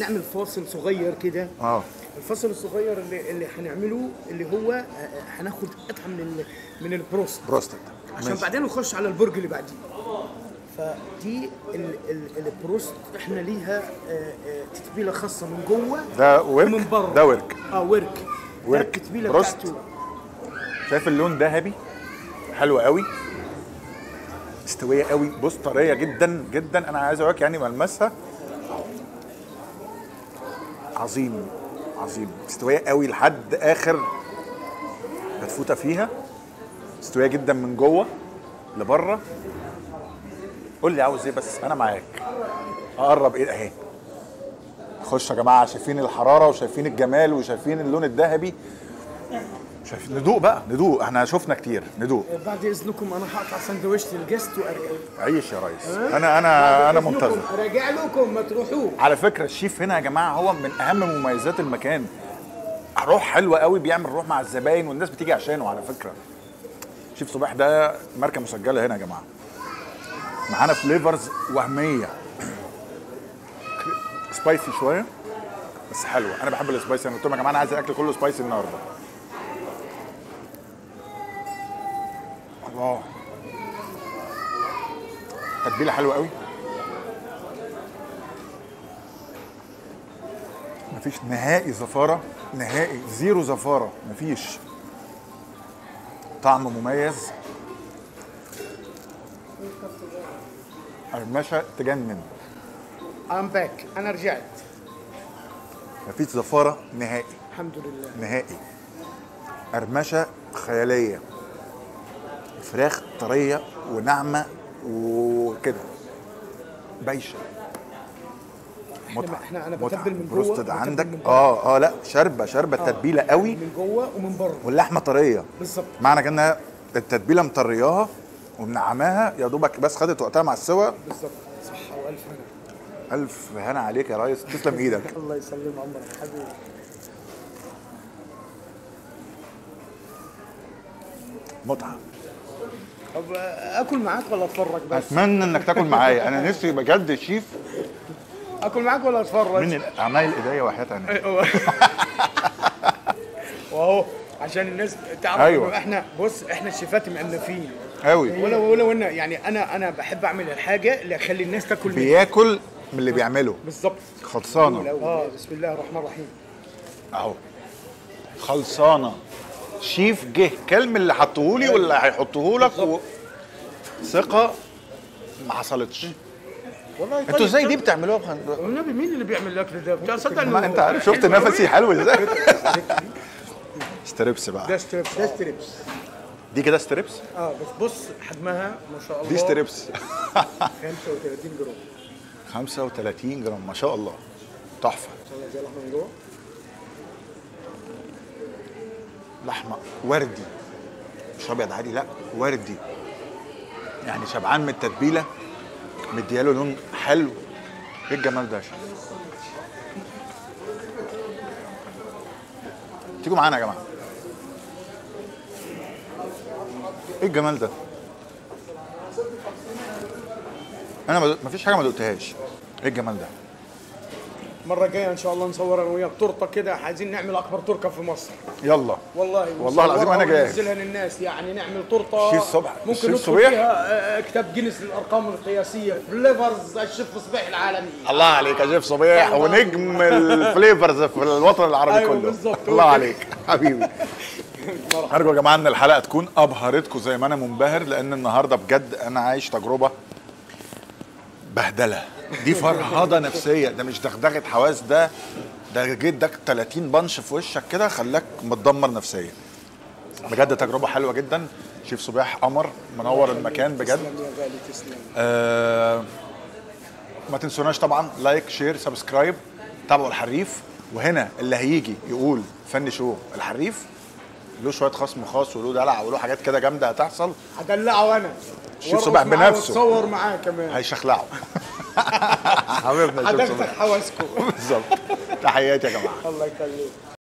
هنعمل فاصل صغير كده اه الفصل الصغير اللي اللي هنعمله اللي هو آه، آه، هناخد قطعه من ال... من البروست بروستد عشان ماشي. بعدين نخش على البرج اللي بعديه فدي ال... ال... البروست احنا ليها آه، آه، تتبيله خاصه من جوه ده ورك ومن بره ده ورك اه ورك ورك. ده التتبيله بروست. بتاعته شايف اللون ذهبي حلو قوي مستويه قوي بص طريه جدا جدا انا عايز اقول لك يعني ملمسها عظيم عظيم مستويه قوي لحد اخر فتفوته فيها مستويه جدا من جوه لبره قول لي عاوز ايه بس انا معاك اقرب ايه اهي خش يا جماعه شايفين الحراره وشايفين الجمال وشايفين اللون الذهبي شايفين ندوق بقى ندوق احنا شفنا كتير ندوق آه، بعد اذنكم انا هقطع سندوتش الجست وارجع عيش يا ريس انا انا انا منتظر راجع لكم ما تروحوا على فكره الشيف هنا يا جماعه هو من اهم مميزات المكان روح حلوه قوي بيعمل روح مع الزباين والناس بتيجي عشانه على فكره شيف صباح ده ماركه مسجله هنا يا جماعه معانا فليفرز وهميه سبايسي شويه بس حلوه انا بحب السبايسي انا قلت لهم يا جماعه انا عايز الاكل كله سبايسي النهارده الله تتبيله حلوه قوي مفيش نهائي زفاره نهائي زيرو زفاره مفيش طعم مميز قرمشه تجنن ام باك انا رجعت مفيش زفاره نهائي الحمد لله نهائي قرمشه خياليه فراخ طريه وناعمه وكده بايشه متعه احنا انا متعة. بتبل من جوه بروستد بتبل عندك من بره. اه اه لا شاربه شاربه التتبيله قوي من جوه ومن بره واللحمه طريه بالظبط معنى كده انها التتبيله مطرياها ومنعماها يا دوبك بس خدت وقتها مع السوا بالظبط صحه والف هنا الف هنا عليك يا ريس تسلم ايدك الله يسلم عمرك حبيبي متعه طب اكل معاك ولا اتفرج بس اتمنى انك تاكل معايا انا نفسي بجد الشيف اكل معاك ولا اتفرج من اعمال الايديا وحياه عينيا واهو عشان الناس تعرف أيوة. أيوة. احنا بص احنا الشيفات مؤلفين قوي ولو ولو ان يعني انا انا بحب اعمل الحاجه اللي اخلي الناس تاكل منها بياكل من اللي بيعمله بالظبط خلصانه اه بسم الله الرحمن الرحيم اهو خلصانه شيف جه كلم اللي حطهولي واللي هيحطه لك و... ثقه ما حصلتش والله انتوا ازاي دي بتعملوها بخن... والنبي مين اللي بيعمل الاكل ده؟ بتاع صدق ما إنه انت عارف شفت حلو أوي. نفسي حلو ازاي ستريبس ده بقى ستريبس ده ستريبس دي كده ستريبس اه بس بص حجمها ما شاء الله دي ستريبس 35 جرام 35 جرام ما شاء الله تحفه طلع زي اللحمه من جوه لحمه وردي مش ابيض عادي لا وردي يعني شبعان من التتبيله مدياله لون حلو ايه الجمال ده يا شيخ تيجوا معانا يا جماعه ايه الجمال ده انا ما دق- مفيش حاجه ما دقتهاش ايه الجمال ده المره الجايه ان شاء الله نصور انا وياك تورته كده عايزين نعمل اكبر تورته في مصر يلا والله والله العظيم أنا جاهز. ننزلها للناس يعني نعمل تورته شيف صبح- ممكن شيف ندخل صبيح. فيها آه، كتاب جينيس للارقام القياسيه فليفرز الشيف صبيح العالمي الله عليك يا شيف صبيح ونجم الفليفرز في الوطن العربي أيوة كله بالظبط. الله عليك حبيبي ارجو يا جماعه ان الحلقه تكون ابهرتكم زي ما انا منبهر لان النهارده بجد انا عايش تجربه بهدله دي فرهضه نفسيه ده مش دغدغه حواس ده ده جيت ده 30 بنش في وشك كده خلاك متدمر نفسيا بجد تجربه حلوه جدا شيف صباح قمر منور المكان بجد تسلم يا غالي تسلم آه ما تنسوناش طبعا لايك شير سبسكرايب تابعوا الحريف وهنا اللي هيجي يقول فن شو الحريف له شويه خصم خاص وله دلع وله حاجات كده جامده هتحصل هدلعه انا شيف وارقص صباح معاه بنفسه. وتصور معاه كمان هيشخلعوا حبيبنا شيف هدغدغ صباح حواسكم بالظبط تحياتي يا جماعه الله يخليك